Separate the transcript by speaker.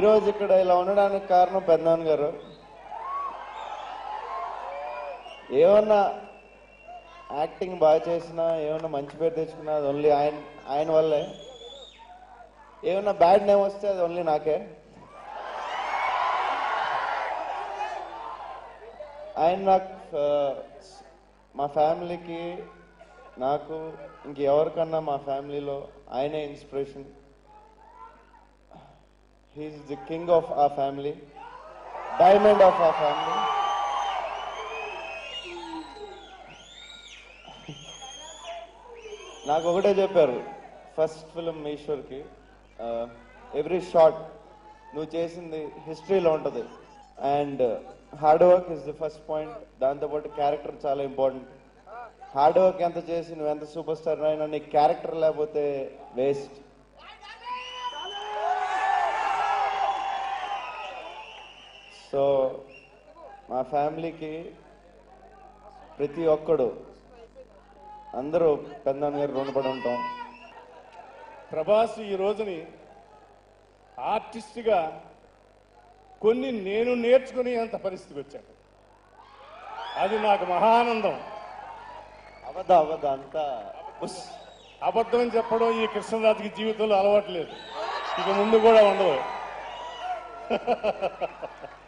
Speaker 1: ఈరోజు ఇక్కడ ఇలా ఉండడానికి కారణం పెద్దనాన్న గారు ఏమన్నా యాక్టింగ్ బాగా చేసినా ఏమన్నా మంచి పేరు తెచ్చుకున్నా అది ఓన్లీ ఆయన ఆయన వల్లే ఏమన్నా బ్యాడ్ నేమ్ వస్తే అది ఓన్లీ నాకే ఆయన నాకు ఆ, మా ఫ్యామిలీకి నాకు ఇంకెవరికన్నా మా ఫ్యామిలీలో ఆయనే inspiration he's the king of a family diamond of a family నాకు ఒకటే చెప్పారు ఫస్ట్ ఫిలిం ఈశ్వర్కి ఎవ్రీ షాట్ నువ్వు చేసింది హిస్టరీలో ఉంటుంది and hard work is the first point దాంతోపాటు క్యారెక్టర్ చాలా ఇంపార్టెంట్ హార్డ్ వర్క్ ఎంత చేసి నువ్వు ఎంత సూపర్ స్టార్ అయినా నీ క్యారెక్టర్ లేకపోతే వేస్ట్ సో మా ఫ్యామిలీకి ప్రతి ఒక్కడు అందరూ పెద్దనాన్న గారు రుణపడి ఉంటాం
Speaker 2: ప్రభాస్ ఈ రోజుని ఆర్టిస్ట్గా కొన్ని నేను నేర్చుకునే అంత పరిస్థితికి వచ్చాను అది నాకు మహానందం
Speaker 1: అవద్ద అవద్ద అంతా ఉస్.
Speaker 2: అబద్ధం చెప్పడం ఈ కృష్ణరాజుకి జీవితంలో అలవాట్లేదు ఇక ముందు కూడా ఉండవు